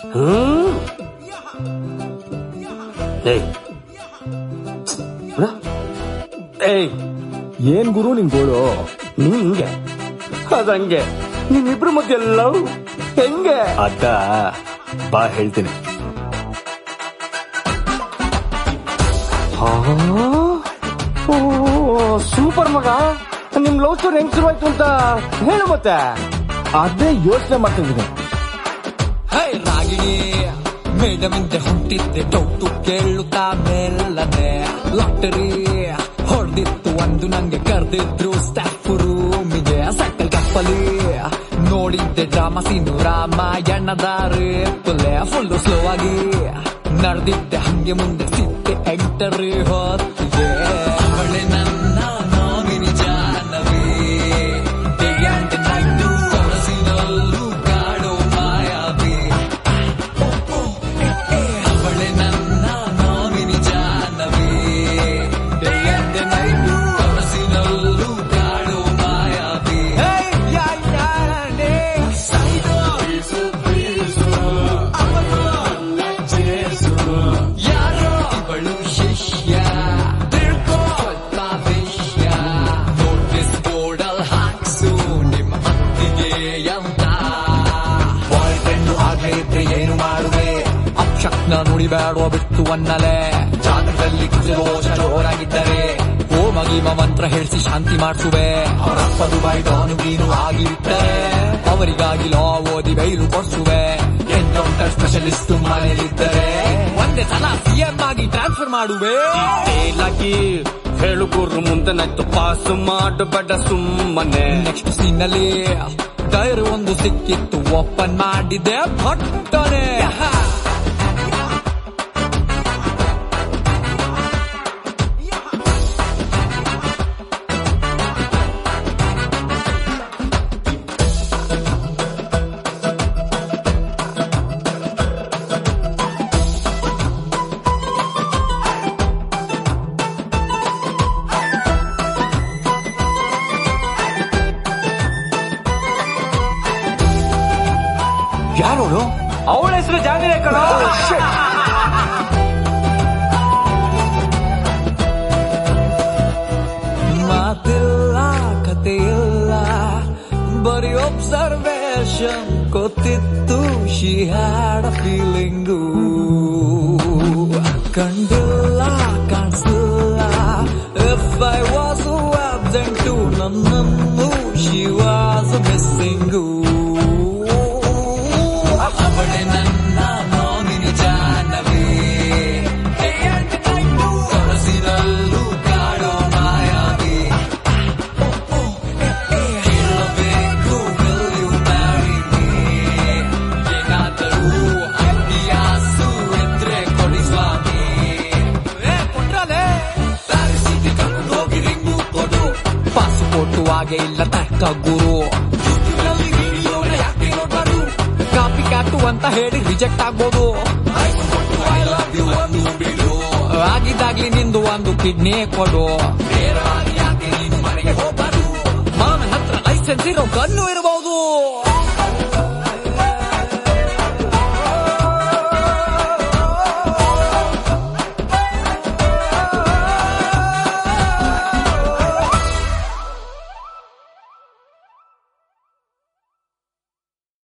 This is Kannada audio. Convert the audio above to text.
ಹ್ಮ್ ಏಯ್ ಹ? ಏಯ್ ಏನ್ ಗುರು ನಿನ್ ಗೋಳು ನೀನ್ ಹಿಂಗೆ ಅದಂಗೆ ನಿಮ್ಮಿಬ್ರು ಮಧ್ಯೆ ಲವ್ ಹೆಂಗೆ ಅದ ಬಾ ಹೇಳ್ತೀನಿ ಆ? ಓ ಸೂಪರ್ ಮಗ ನಿಮ್ ಲವ್ ಸ್ಟೋರಿ ಹೆಂಗ್ ಶುರುವಾಯ್ತು ಅಂತ ಹೇಳು ಮತ್ತೆ ಅದೇ ಯೋಚನೆ ಮಾಡ್ತಿದ್ದೀನಿ ಹೇ ರಾಗಿಣಿ ಮೇಡಮ್ ಹಿಂದೆ ಹೊಂಟಿದ್ದೆ ಡೌಟು ಕೇಳುತ್ತಾ ಮೇಲನೆ ಲಾಟರಿ ಹೊಡೆದಿತ್ತು ಒಂದು ನಂಗೆ ಕರೆದಿದ್ರು ಸ್ಟಾಫ್ ರೂಮಿಗೆ ಸೈಕಲ್ ಕಪ್ಪಲಿ ನೋಡಿದ್ದೆ ಡ್ರಾಮಾ ಸೀನು ರಾಮಾಯಣದ ರೇಪಲೆ ಫುಲ್ ಸ್ಲೋ ಆಗಿ ನಡೆದಿದ್ದೆ ಹಂಗೆ ಮುಂದೆ ಸಿಟ್ಟೆ ಎಂಟರಿ ಹೊತ್ತಿಗೆ ಅವಳೆ ನನ್ನ nominee Jahnavi Day and night ಕನಸಿನಲ್ಲೂ ಕಾಡೋ ಮಾಯಾವಿ ಅವಳೆ ನನ್ನ nominee Jahnavi Day and night ಕನಸಿನಲ್ಲೂ ಕಾಡೋ ಮಾಯಾವಿ ಯಾರೋ ಇವಳು ಶಿಷ್ಯ ತಿಳ್ಕೋ ಸ್ವಲ್ಪ ವಿಷಯ ನೋಟಿಸ್ ಬೋರ್ಡಲ್ ಹಾಕ್ಸು ನಿಮ್ಮ ಅತ್ತಿಗೆ ಅಂತ ಬಾಯ್ ಫ್ರೆಂಡ್ ಆಗ್ಲೇ ಇದ್ರೆ ಏನು ಮಾಡುವೆ ಅಕ್ಷಕ್ನ ನುಡಿಬೇಡುವ ಬಿಟ್ಟು ಅನ್ನಲೆ ಜಾತಕದಲ್ಲಿ ಕುಜದೋಷ ಜೋರಾಗಿದ್ದರೆ ಓ ಮಗಿಮ ಮಂತ್ರ ಹೇಳಿಸಿ ಶಾಂತಿ ಮಾಡಿಸುವೆ ಅವರಪ್ಪ ದುಬೈ ಡಾನು ಗೀನು ಆಗಿಬಿಟ್ಟರೆ ಅವರಿಗಾಗಿ ಲಾ ಓದಿ ಬೈಲು ಕೊಡ್ಸುವೆ ಎನ್ಕೌಂಟರ್ ಸ್ಪೆಷಲಿಸ್ಟ್ ಮನೆಯಲ್ಲಿದ್ದರೆ ಒಂದೇ ಸಲ ಸಿಎಂ ಆಗಿ ಟ್ರಾನ್ಸ್ಫರ್ ಮಾಡುವೆ ಏಲಾಗಿ ಹೇಳು ಗುರು ಮುಂದೆ ನೈತು ಪಾಸ್ ಮಾಡಬೇಡ ಸುಮ್ಮನೆ ನೆಕ್ಸ್ಟ್ ಸೀನ್ ಅಲ್ಲಿ ಡೈರಿ ಒಂದು ಸಿಕ್ಕಿತ್ತು ಓಪನ್ ಮಾಡಿದೆ ಭಟ್ಟನೆ ಯಾರೋಳು ಅವಳ ಹೆಸರು ಜಾಗರೇ ಕಣ ಮಾತಿಲ್ಲ ಕಥೆಯಿಲ್ಲ ಬರೀ ಒಬ್ಸರ್ವೇಷನ್ ಗೊತ್ತಿತ್ತು ಶಿ ಹ್ಯಾಡ್ ಅ ಫೀಲಿಂಗು ಕಂಡಿಲ್ಲ ಕಾಣಿಸಿಲ್ಲ ಇಫ್ ಐ ವಾಸ್ ಆಬ್ಸೆಂಟು ನನ್ನನ್ನು ಶಿ ವಾಸ್ ಮಿಸ್ಸಿಂಗು ಅವಳೆ ನನ್ನ ನಾಮಿನಿ ಜಾನವಿ ಕನಸಿನಲ್ಲೂ ಕಾಡೋ ಮಾಯಾವಿ ಕೇಳಬೇಕು will you marry me? ಏನಾದರೂ ಅಭ್ಯಾಸು ಇದ್ರೆ ಕೊಡಿ ಸ್ವಾಮಿ ಪ್ಯಾರಿಸಿಗೆ ಕರ್ಕೊಂಡು ಹೋಗಿ ರಿಂಗು ಕೊಡು ಪಾಸ್ಪೋರ್ಟು ಹಾಗೆ ಇಲ್ಲ ತಕ್ಕ ಗುರು ಯೂಟ್ಯೂಬ್ನಲ್ಲಿ ವಿಡಿಯೋನ ಯಾಕೆ ನೋಡ್ಬಾರ್ದು ಕಾಪಿ ಕಾಟು ಅಂತ ಹೇಳಿ ರಿಜೆಕ್ಟ್ ಆಗ್ಬೋದು ಐ ಲವ್ ಯು ಒಂದು ಬಿಡು ಆಗಿದ್ದಾಗ್ಲಿ ನಿಂದು ಒಂದು ಕಿಡ್ನಿ ಕೊಡು ನೇರವಾಗಿ ಯಾಕೆ ನೀನು ಮನೆಗೆ ಹೋಗ್ಬಾರ್ದು ಮಾಮನ ಹತ್ರ ಲೈಸೆನ್ಸ್ ಇರೋ ಗನ್